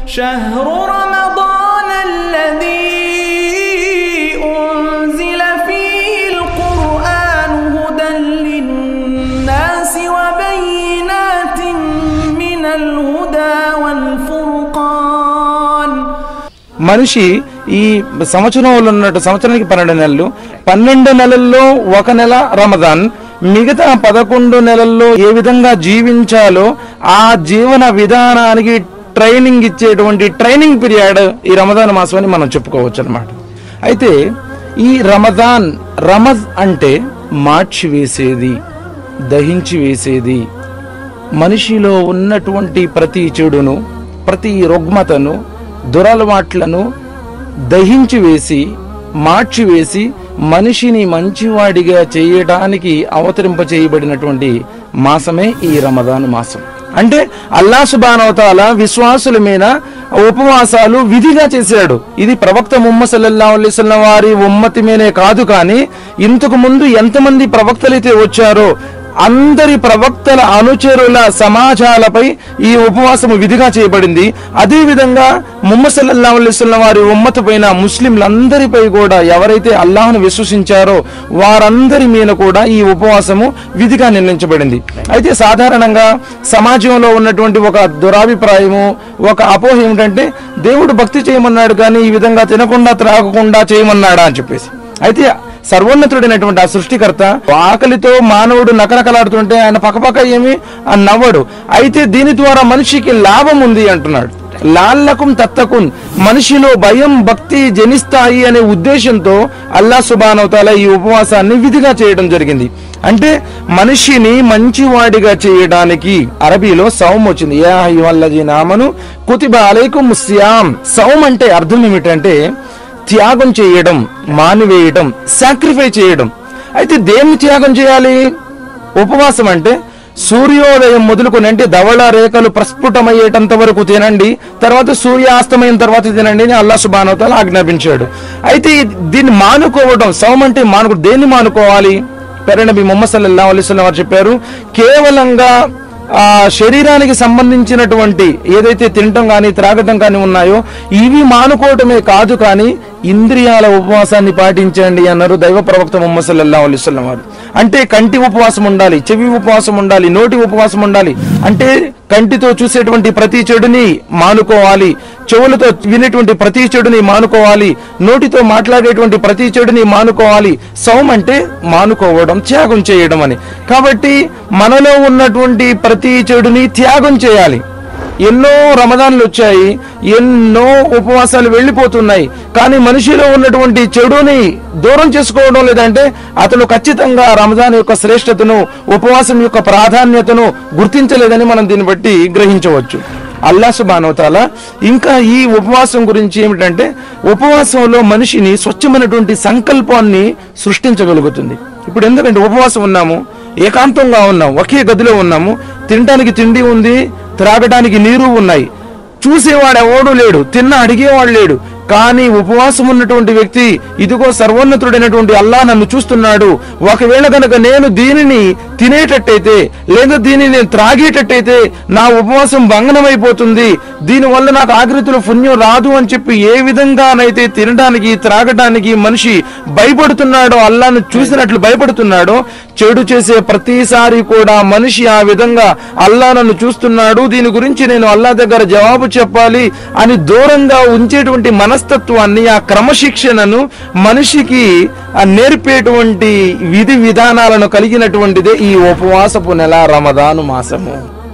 شهر رمضان الذي أنزل فيه القرآن هدى للناس وبينات من الهدى والفرقان మనిషి ఈ సంవత్సరంలో ఉన్నట్టు సంవత్సరానికి పన్నెండు నెలలు పన్నెండు నెలల్లో ఒక నెల రమదాన్ మిగతా పదకొండు నెలల్లో ఏ విధంగా జీవించాలో ఆ జీవన విధానానికి ట్రైనింగ్ ఇచ్చేటువంటి ట్రైనింగ్ పీరియడ్ ఈ రమదాన్ మాసం అని మనం చెప్పుకోవచ్చు అనమాట అయితే ఈ రమదాన్ రమజ్ అంటే మార్చి వేసేది దహించి వేసేది మనిషిలో ఉన్నటువంటి ప్రతి చెడును ప్రతి రుగ్మతను దురలవాట్లను దహించి వేసి మార్చి వేసి మనిషిని మంచివాడిగా చేయడానికి అవతరింప చేయబడినటువంటి మాసమే ఈ రమదాను మాసం అంటే అల్లా సుబానవతాల విశ్వాసుల మీద ఉపవాసాలు విధిగా చేశాడు ఇది ప్రవక్త ముహమ్మద్ సల్లల్లాహు అలైహి వసల్లం వారి ఉమ్మతి మీదే కాదు కానీ ఇంతకు ముందు ఎంతమంది ప్రవక్తలైతే వచ్చారో అందరి ప్రవక్తల అనుచరుల సమాజాలపై ఈ ఉపవాసము విధిగా చేయబడింది అదే విధంగా ముహమ్మద్ సల్లల్లాహు అలైహి వసల్లం వారి ఉమ్మత పైన ముస్లింలందరిపై కూడా ఎవరైతే అల్లాహ్ను విశ్వసించారో వారందరి మీద కూడా ఈ ఉపవాసము విధిగా నిర్ణయించబడింది అయితే సాధారణంగా సమాజంలో ఉన్నటువంటి ఒక దురాభిప్రాయము ఒక అపోహ ఏమిటంటే దేవుడు భక్తి చేయమన్నాడు కానీ ఈ విధంగా తినకుండా త్రాగకుండా చేయమన్నాడా అని చెప్పేసి అయితే సర్వోన్నతుడైనటువంటి ఆ సృష్టికర్త ఆకలితో మానవుడు నకనకలాడుతుంటే ఆయన పక్కపక్క ఏమి ఆ నవ్వడు అయితే దీని ద్వారా మనిషికి లాభం ఉంది అంటున్నాడు లాల్లకుం తత్తకున్ మనిషిలో భయం భక్తి జనిస్తాయి అనే ఉద్దేశంతో అల్లా సుబానవతాల ఈ ఉపవాసాన్ని విధిగా చేయడం జరిగింది అంటే మనిషిని మంచివాడిగా చేయడానికి అరబీలో సౌం వచ్చింది యా అయ్యుహల్లజీన ఆమను కుతిబ అలైకుం సియాం సౌం అంటే అర్థం ఏమిటంటే త్యాగం చేయడం మానివేయడం సాక్రిఫై చేయడం అయితే దేన్ని త్యాగం చేయాలి ఉపవాసం అంటే సూర్యోదయం మొదలుకొని అంటే ధవళ రేఖలు ప్రస్ఫుటమయ్యేటంత వరకు తినండి తర్వాత సూర్యాస్తమయం తర్వాత తినండి అని అల్లా సుబానవతాల ఆజ్ఞాపించాడు అయితే ఈ- దీన్ని మానుకోవడం సౌం అంటే మానుకో దేన్ని మానుకోవాలి పెరనబి ముహమ్మద్ సల్లల్లాహు అలైహి వసల్లం వారు చెప్పారు కేవలంగా ఆ శరీరానికి సంబంధించినటువంటి ఏదైతే తినటం కానీ త్రాగటం కానీ ఉన్నాయో ఇవి మానుకోవటమే కాదు కానీ ఇంద్రియాల ఉపవాసాన్ని పాటించండి అన్నారు దైవ ప్రవక్త ముహమ్మద్ సల్లల్లాహు అలైహి వసల్లం వారు అంటే కంటి ఉపవాసం ఉండాలి చెవి ఉపవాసం ఉండాలి నోటి ఉపవాసం ఉండాలి అంటే కంటితో చూసేటువంటి ప్రతి చెడుని మానుకోవాలి చెవులతో వినేటువంటి ప్రతి చెడుని మానుకోవాలి నోటితో మాట్లాడేటువంటి ప్రతి చెడుని మానుకోవాలి సౌమ్ అంటే మానుకోవడం త్యాగం చేయడం అని కాబట్టి మనలో ఉన్నటువంటి ప్రతి చెడుని త్యాగం చేయాలి ఎన్నో రమదాన్లు వచ్చాయి ఎన్నో ఉపవాసాలు వెళ్ళిపోతున్నాయి కానీ మనిషిలో ఉన్నటువంటి చెడుని దూరం చేసుకోవడం లేదంటే అతను ఖచ్చితంగా రమదాన్ యొక్క శ్రేష్టతను ఉపవాసం యొక్క ప్రాధాన్యతను గుర్తించలేదని మనం దీన్ని బట్టి గ్రహించవచ్చు అల్లా సుబానవతాల ఇంకా ఈ ఉపవాసం గురించి ఏమిటంటే ఉపవాసంలో మనిషిని స్వచ్ఛమైనటువంటి సంకల్పాన్ని సృష్టించగలుగుతుంది ఇప్పుడు ఎందుకంటే ఉపవాసం ఉన్నాము ఏకాంతంగా ఉన్నాం ఒకే గదిలో ఉన్నాము తినడానికి తిండి ఉంది త్రాగడానికి నీరు ఉన్నాయి చూసేవాడు ఎవడు లేడు తిన్న అడిగేవాడు లేడు కానీ ఉపవాసం ఉన్నటువంటి వ్యక్తి ఇదిగో సర్వోన్నతుడైనటువంటి అల్లా నన్ను చూస్తున్నాడు ఒకవేళ కనుక నేను దీనిని తినేటట్టయితే లేదా దీనిని నేను త్రాగేటట్టయితే నా ఉపవాసం భంగనమైపోతుంది దీనివల్ల నాకు ఆకృతిలో పుణ్యం రాదు అని చెప్పి ఏ విధంగానైతే తినడానికి త్రాగడానికి మనిషి భయపడుతున్నాడో అల్లాను చూసినట్లు భయపడుతున్నాడో చెడు చేసే ప్రతిసారి కూడా మనిషి ఆ విధంగా అల్లా నన్ను చూస్తున్నాడు దీని గురించి నేను అల్లా దగ్గర జవాబు చెప్పాలి అని దూరంగా ఉంచేటువంటి మనస్తత్వాన్ని ఆ క్రమశిక్షణను మనిషికి ఆ నేర్పేటువంటి విధి విధానాలను కలిగినటువంటిదే ఈ ఉపవాసపు నెల రమదాను మాసము